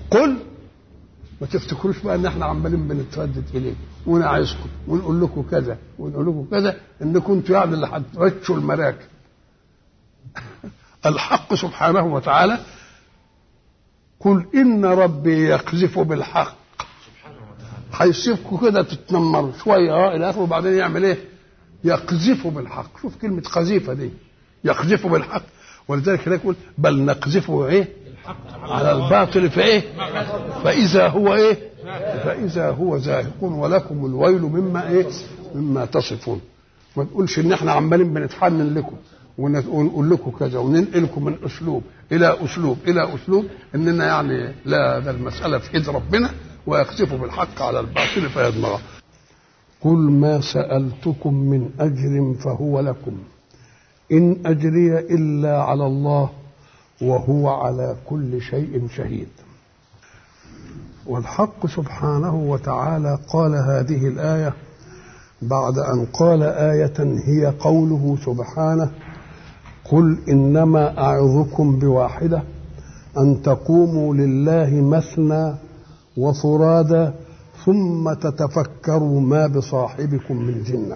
قل ما تفتكروش بقى ان احنا عمالين بنتردد اليه ونعيشكم ونقول لكم كذا ونقول لكم كذا ان كنتوا يعني اللي هترشوا المراكب الحق سبحانه وتعالى قل ان ربي يقذف بالحق هيسيبكم كده تتنمروا شويه اه الى اخره وبعدين يعمل ايه؟ يقذف بالحق شوف كلمه قذيفه دي يقذف بالحق ولذلك هناك يقول بل نقذفه ايه؟ على الباطل فايه؟ فاذا هو ايه؟ فاذا هو زاهق ولكم الويل مما ايه؟ مما تصفون ما تقولش ان احنا عمالين بنتحنن لكم ونقول لكم كذا وننقلكم من اسلوب الى اسلوب الى اسلوب اننا يعني لا ده المساله في ايد ربنا ويقذف بالحق على الباطل فيدمغه قل ما سالتكم من اجر فهو لكم ان اجري الا على الله وهو على كل شيء شهيد والحق سبحانه وتعالى قال هذه الايه بعد ان قال ايه هي قوله سبحانه قل انما اعظكم بواحده ان تقوموا لله مثنى وفرادى ثم تتفكروا ما بصاحبكم من جنه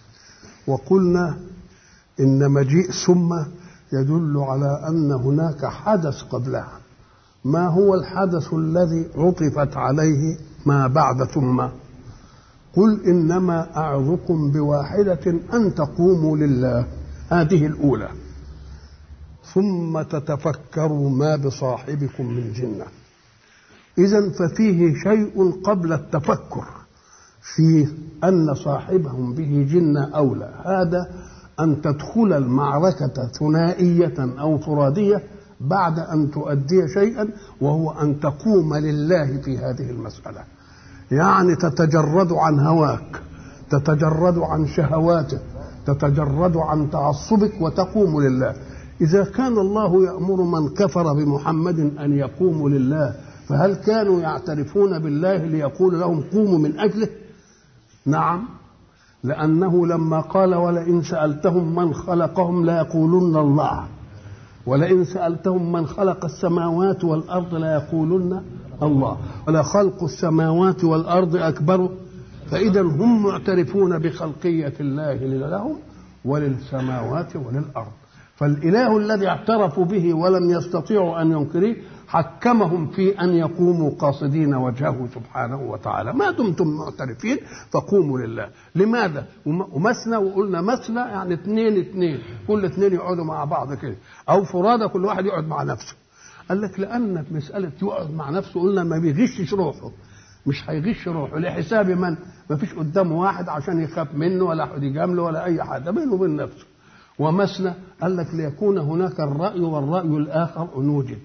وقلنا ان مجيء ثم يدل على ان هناك حدث قبلها ما هو الحدث الذي عطفت عليه ما بعد ثم قل انما اعظكم بواحده ان تقوموا لله هذه الاولى ثم تتفكروا ما بصاحبكم من جنه اذا ففيه شيء قبل التفكر في ان صاحبهم به جنه اولى هذا ان تدخل المعركه ثنائيه او فراديه بعد ان تؤدي شيئا وهو ان تقوم لله في هذه المساله يعني تتجرد عن هواك تتجرد عن شهواتك تتجرد عن تعصبك وتقوم لله إذا كان الله يأمر من كفر بمحمد أن يقوموا لله فهل كانوا يعترفون بالله ليقول لهم قوموا من أجله نعم لأنه لما قال ولئن سألتهم من خلقهم ليقولن الله ولئن سألتهم من خلق السماوات والأرض ليقولن الله ولخلق السماوات والأرض أكبر فإذا هم معترفون بخلقية الله لهم وللسماوات وللأرض فالإله الذي اعترفوا به ولم يستطيعوا أن ينكروه حكمهم في أن يقوموا قاصدين وجهه سبحانه وتعالى ما دمتم معترفين فقوموا لله لماذا ومثنى وقلنا مثنى يعني اثنين اثنين كل اثنين يقعدوا مع بعض كده أو فرادى كل واحد يقعد مع نفسه قال لك لأن مسألة يقعد مع نفسه قلنا ما بيغشش روحه مش هيغش روحه لحساب من ما فيش قدامه واحد عشان يخاف منه ولا حد يجامله ولا أي حاجة بينه وبين نفسه ومثنى قال لك ليكون هناك الرأي والرأي الآخر أن وجد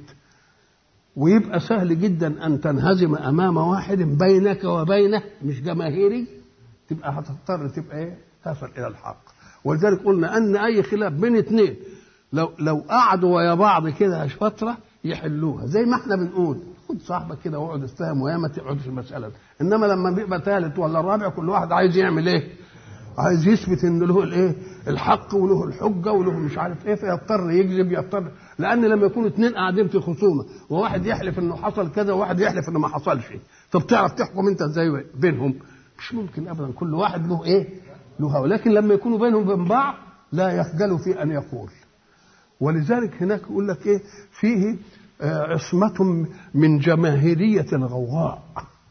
ويبقى سهل جدا أن تنهزم أمام واحد بينك وبينه مش جماهيري تبقى هتضطر تبقى إيه تصل إلى الحق ولذلك قلنا أن أي خلاف بين اثنين لو لو قعدوا ويا بعض كده فترة يحلوها زي ما احنا بنقول خد صاحبك كده واقعد اتفاهم ويا ما تقعدش المسألة دي. إنما لما بيبقى ثالث ولا رابع كل واحد عايز يعمل إيه؟ عايز يثبت ان له الايه الحق وله الحجه وله مش عارف ايه فيضطر يكذب يضطر لان لما يكونوا اثنين قاعدين في خصومه وواحد يحلف انه حصل كذا وواحد يحلف انه ما حصلش طب تعرف تحكم انت ازاي بينهم مش ممكن ابدا كل واحد له ايه له هوا لكن لما يكونوا بينهم وبين بعض لا يخجلوا في ان يقول ولذلك هناك يقول لك ايه فيه عصمة من جماهيرية الغوغاء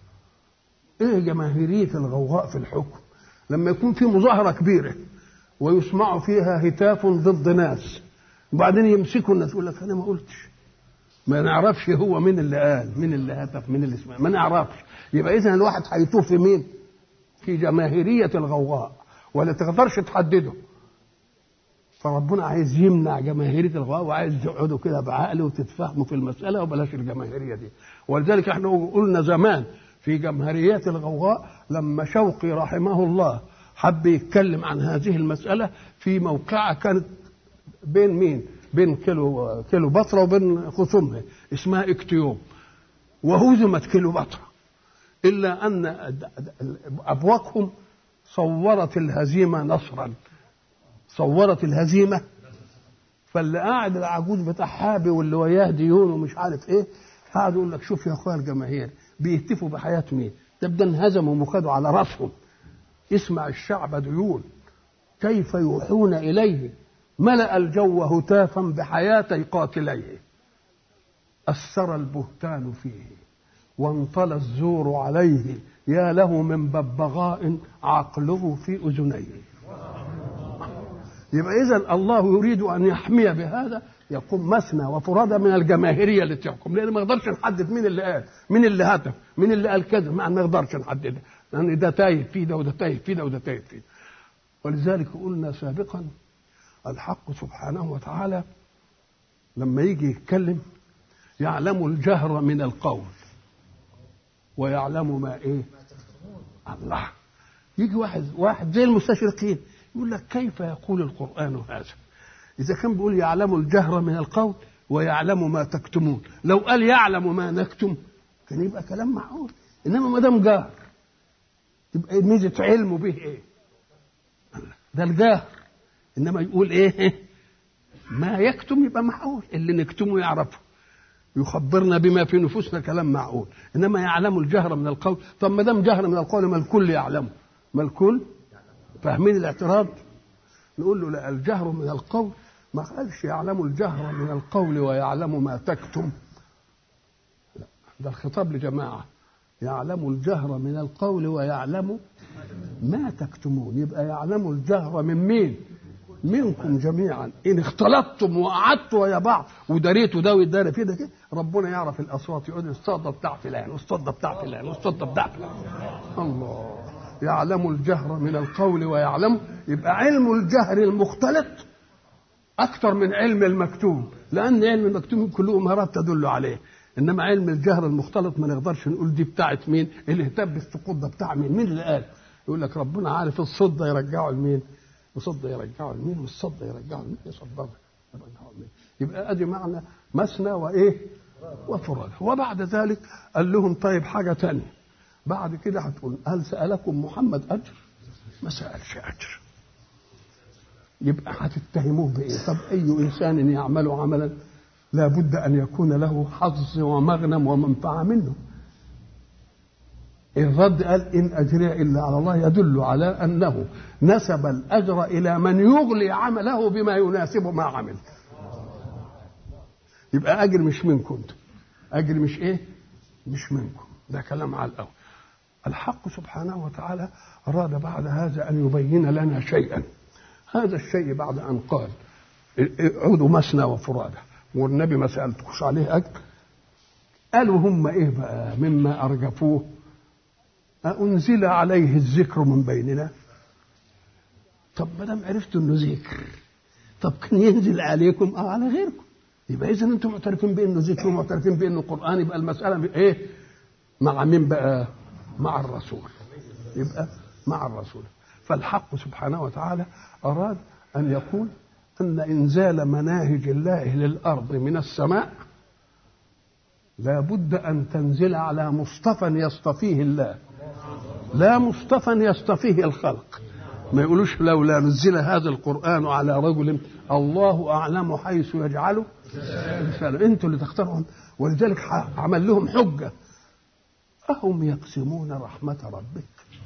ايه جماهيرية الغوغاء في الحكم لما يكون في مظاهرة كبيرة ويسمع فيها هتاف ضد ناس وبعدين يمسكوا الناس يقول لك أنا ما قلتش ما نعرفش هو مين اللي قال مين اللي هتف مين اللي سمع ما نعرفش يبقى إذا الواحد هيتوه في مين؟ في جماهيرية الغوغاء ولا تقدرش تحدده فربنا عايز يمنع جماهيرية الغوغاء وعايز تقعدوا كده بعقل وتتفاهموا في المسألة وبلاش الجماهيرية دي ولذلك احنا قلنا زمان في جمهريات الغوغاء لما شوقي رحمه الله حب يتكلم عن هذه المسألة في موقعة كانت بين مين؟ بين كيلو كيلو بطرة وبين خصومها اسمها اكتيوم وهزمت كيلو بطرة إلا أن أبواقهم صورت الهزيمة نصرا صورت الهزيمة فاللي قاعد العجوز بتاع حابي واللي وياه ديون ومش عارف ايه قعد يقول لك شوف يا اخويا الجماهير بيهتفوا بحياه مين ده بده انهزموا وخدوا على راسهم اسمع الشعب ديون كيف يوحون اليه ملا الجو هتافا بحياتي قاتليه اثر البهتان فيه وانطلى الزور عليه يا له من ببغاء عقله في اذنيه يبقى اذا الله يريد ان يحمي بهذا يقوم مثنى وفرادى من الجماهيريه اللي تحكم لان ما نقدرش نحدد مين اللي قال مين اللي هتف مين اللي قال كذا ما نقدرش نحددها لان ده تايه في ده وده تايه في ده وده تايه في ده ولذلك قلنا سابقا الحق سبحانه وتعالى لما يجي يتكلم يعلم الجهر من القول ويعلم ما ايه الله يجي واحد واحد زي المستشرقين يقول لك كيف يقول القرآن هذا إذا كان بيقول يعلم الجهر من القول ويعلم ما تكتمون لو قال يعلم ما نكتم كان يبقى كلام معقول إنما ما دام جهر يبقى ميزة علمه به إيه؟ ده الجهر إنما يقول إيه؟ ما يكتم يبقى معقول اللي نكتمه يعرفه يخبرنا بما في نفوسنا كلام معقول انما يعلم الجهر من القول طب ما دام جهر من القول ما الكل يعلمه ما الكل فاهمين الاعتراض نقول له لا الجهر من القول ما قالش يعلم الجهر من القول ويعلم ما تكتم لا ده الخطاب لجماعة يعلم الجهر من القول ويعلم ما تكتمون يبقى يعلم الجهر من مين منكم جميعا ان اختلطتم وقعدتوا ويا بعض وداريتوا ده ويداري في ده كده ربنا يعرف الاصوات يقول الصوت بتاع فلان والصوت بتاع فلان والصوت بتاع فلان الله يعلم الجهر من القول ويعلم يبقى علم الجهر المختلط اكثر من علم المكتوم لان علم المكتوم كله مهارات تدل عليه انما علم الجهر المختلط ما نقدرش نقول دي بتاعت مين اللي اهتم بالسقوط ده بتاع مين مين اللي قال يقول لك ربنا عارف الصوت ده يرجعه لمين الصوت ده يرجعه لمين والصوت ده يرجعه لمين الصوت ده يرجعه لمين يبقى ادي معنى مثنى وايه وفراد وبعد ذلك قال لهم طيب حاجه ثانيه بعد كده هتقول هل سألكم محمد أجر؟ ما سألش أجر. يبقى هتتهموه بإيه؟ طب أي إنسان يعمل عملا لا بد أن يكون له حظ ومغنم ومنفعة منه. الرد قال إن أجري إلا على الله يدل على أنه نسب الأجر إلى من يغلي عمله بما يناسب ما عمل. يبقى أجر مش منكم انتم. أجر مش إيه؟ مش منكم. ده كلام على الأول. الحق سبحانه وتعالى أراد بعد هذا أن يبين لنا شيئا هذا الشيء بعد أن قال عودوا مثنى وفرادى والنبي ما سألتكوش عليه أجر قالوا هم إيه بقى مما أرجفوه أنزل عليه الذكر من بيننا طب ما دام عرفتوا انه ذكر طب كان ينزل عليكم او على غيركم يبقى اذا انتم معترفين بانه ذكر ومعترفين بانه قران يبقى المساله ايه مع مين بقى مع الرسول يبقى مع الرسول فالحق سبحانه وتعالى أراد أن يقول أن إنزال مناهج الله للأرض من السماء لا بد أن تنزل على مصطفى يصطفيه الله لا مصطفى يصطفيه الخلق ما يقولوش لولا نزل هذا القرآن على رجل الله أعلم حيث يجعله رسالة أنتوا اللي تختارهم ولذلك عمل لهم حجة أهم يقسمون رحمة ربك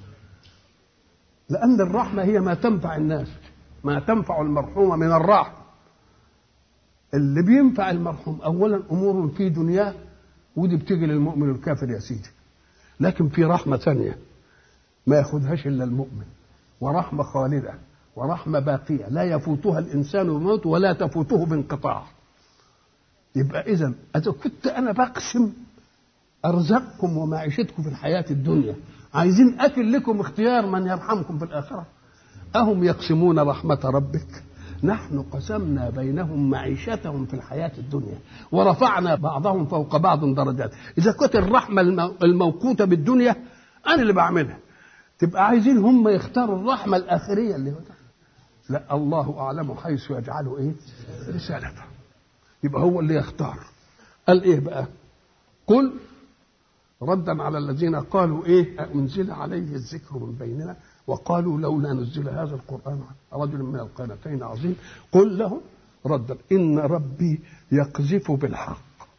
لأن الرحمة هي ما تنفع الناس ما تنفع المرحوم من الراحة اللي بينفع المرحوم أولا أمور في دنياه ودي بتيجي للمؤمن الكافر يا سيدي لكن في رحمة ثانية ما ياخذهاش إلا المؤمن ورحمة خالدة ورحمة باقية لا يفوتها الإنسان بموت ولا تفوته بانقطاع يبقى إذا إذا كنت أنا بقسم أرزقكم ومعيشتكم في الحياة الدنيا عايزين أكل لكم اختيار من يرحمكم في الآخرة أهم يقسمون رحمة ربك نحن قسمنا بينهم معيشتهم في الحياة الدنيا ورفعنا بعضهم فوق بعض درجات إذا كنت الرحمة الموقوتة بالدنيا أنا اللي بعملها تبقى عايزين هم يختاروا الرحمة الآخرية اللي هو لا الله أعلم حيث يجعله إيه رسالته يبقى هو اللي يختار قال إيه بقى قل ردا على الذين قالوا ايه انزل عليه الذكر من بيننا وقالوا لولا نزل هذا القران على رجل من القرنتين عظيم قل له ردا ان ربي يقذف بالحق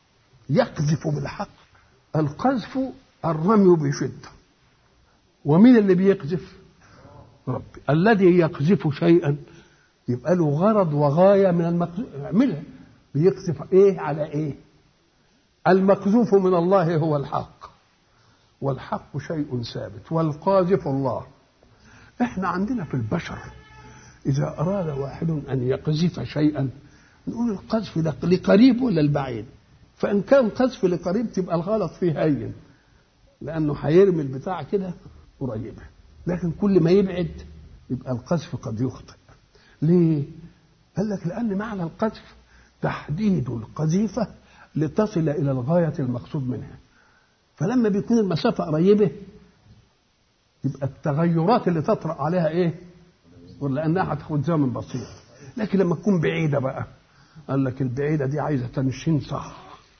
يقذف بالحق القذف الرمي بشده ومين اللي بيقذف ربي الذي يقذف شيئا يبقى له غرض وغايه من المقذوف يعملها بيقذف ايه على ايه المقذوف من الله هو الحق والحق شيء ثابت والقاذف الله احنا عندنا في البشر اذا اراد واحد ان يقذف شيئا نقول القذف ده لقريب ولا البعيد فان كان قذف لقريب تبقى الغلط فيه هين لانه هيرمي البتاع كده قريبه لكن كل ما يبعد يبقى القذف قد يخطئ ليه قال لك لان معنى القذف تحديد القذيفه لتصل الى الغايه المقصود منها فلما بيكون المسافه قريبه يبقى التغيرات اللي تطرا عليها ايه لانها هتاخد زمن بسيط لكن لما تكون بعيده بقى قال لك البعيده دي عايزه تنشين صح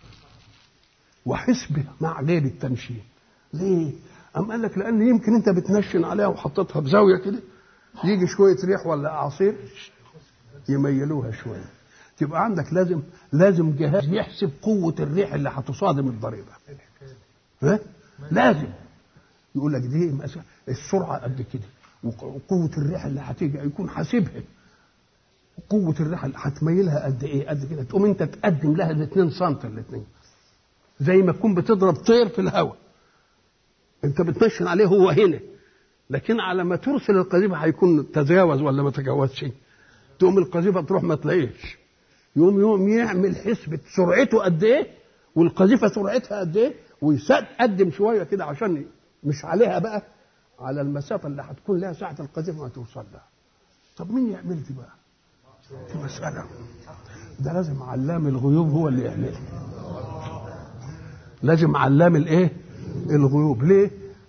وحسبه مع غير التنشين ليه أم قال لك لأن يمكن أنت بتنشن عليها وحطيتها بزاوية كده يجي شوية ريح ولا أعاصير يميلوها شوية تبقى عندك لازم لازم جهاز يحسب قوة الريح اللي هتصادم الضريبة ها؟ لازم يقول لك دي السرعة قد كده وقوة الريح اللي هتيجي يكون حاسبها قوة الريح اللي هتميلها قد ايه قد كده تقوم انت تقدم لها ال 2 سم الاثنين زي ما تكون بتضرب طير في الهواء انت بتنشن عليه هو هنا لكن على ما ترسل القذيفه هيكون تجاوز ولا ما تجاوزش تقوم القذيفه تروح ما تلاقيش يوم يوم يعمل حسبة سرعته قد ايه والقذيفه سرعتها قد ايه ويقدم شويه كده عشان مش عليها بقى على المسافه اللي هتكون لها ساعه القذيفه ما توصل لها طب مين يعمل دي بقى دي مساله ده لازم علام الغيوب هو اللي يعملها لازم علام الايه الغيوب ليه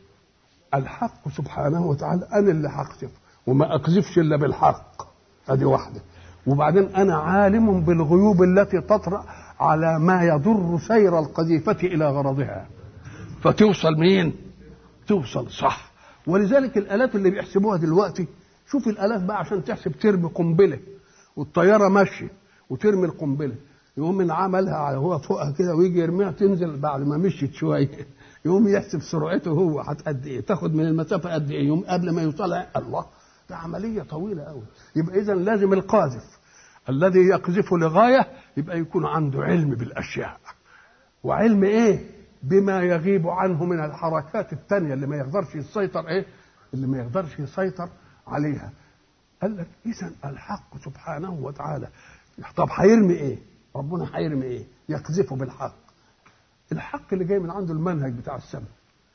الحق سبحانه وتعالى انا اللي هقذف وما اقذفش الا بالحق ادي واحده وبعدين انا عالم بالغيوب التي تطرا على ما يضر سير القذيفه الى غرضها فتوصل مين توصل صح ولذلك الالات اللي بيحسبوها دلوقتي شوف الالات بقى عشان تحسب ترمي قنبله والطياره ماشيه وترمي القنبله يقوم من عملها على هو فوقها كده ويجي يرميها تنزل بعد ما مشيت شويه يقوم يحسب سرعته هو قد ايه تاخد من المسافه قد ايه يوم قبل ما يوصلها الله ده عمليه طويله قوي يبقى اذا لازم القاذف الذي يقذف لغايه يبقى يكون عنده علم بالاشياء وعلم ايه بما يغيب عنه من الحركات التانية اللي ما يقدرش يسيطر ايه اللي ما يقدرش يسيطر عليها قال لك اذا الحق سبحانه وتعالى طب هيرمي ايه ربنا هيرمي ايه يقذفه بالحق الحق اللي جاي من عنده المنهج بتاع السماء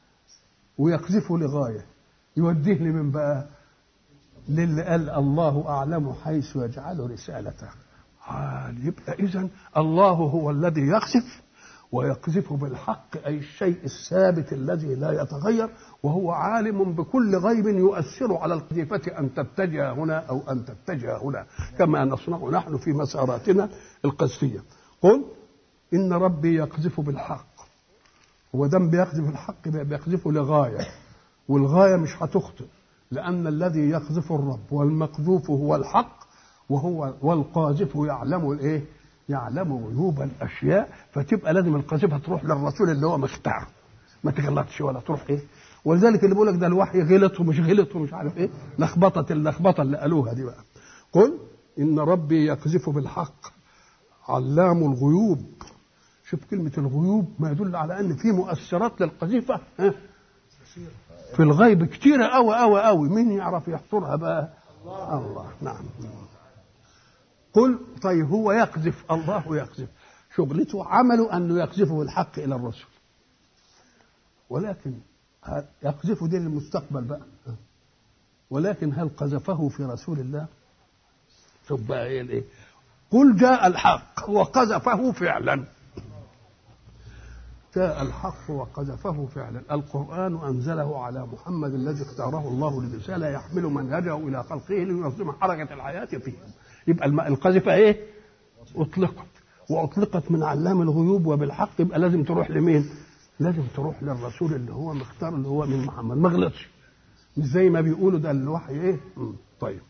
ويقذفه لغايه يوديه لمن بقى للي قال الله اعلم حيث يجعل رسالته آه يبقى اذا الله هو الذي يقذف ويقذف بالحق اي الشيء الثابت الذي لا يتغير وهو عالم بكل غيب يؤثر على القذيفه ان تتجه هنا او ان تتجه هنا كما نصنع نحن في مساراتنا القذفيه قل ان ربي يقذف بالحق هو دم بيقذف الحق بيقذفه لغايه والغايه مش هتخطئ لان الذي يقذف الرب والمقذوف هو الحق وهو والقاذف يعلم الايه يعلم غيوب الاشياء فتبقى لازم القذيفه تروح للرسول اللي هو مختار ما تغلطش ولا تروح ايه ولذلك اللي بيقول لك ده الوحي غلط ومش غلط ومش عارف ايه لخبطه اللخبطه اللي قالوها دي بقى قل ان ربي يقذف بالحق علام الغيوب شوف كلمة الغيوب ما يدل على أن في مؤثرات للقذيفة في الغيب كتيرة أوي أوي أوي مين يعرف يحصرها بقى الله, الله. نعم قل طيب هو يقذف الله يقذف شغلته عمله أنه يقذفه الحق إلى الرسل ولكن يقذفه دي للمستقبل بقى ولكن هل قذفه في رسول الله شوف بقى ايه الايه قل جاء الحق وقذفه فعلا جاء الحق وقذفه فعلا القرآن أنزله على محمد الذي اختاره الله للرسالة يحمل منهجه إلى خلقه لينظم حركة الحياة فيهم يبقى القذفة إيه؟ أطلقت وأطلقت من علام الغيوب وبالحق يبقى لازم تروح لمين؟ لازم تروح للرسول اللي هو مختار اللي هو من محمد ما غلطش مش زي ما بيقولوا ده الوحي إيه؟ طيب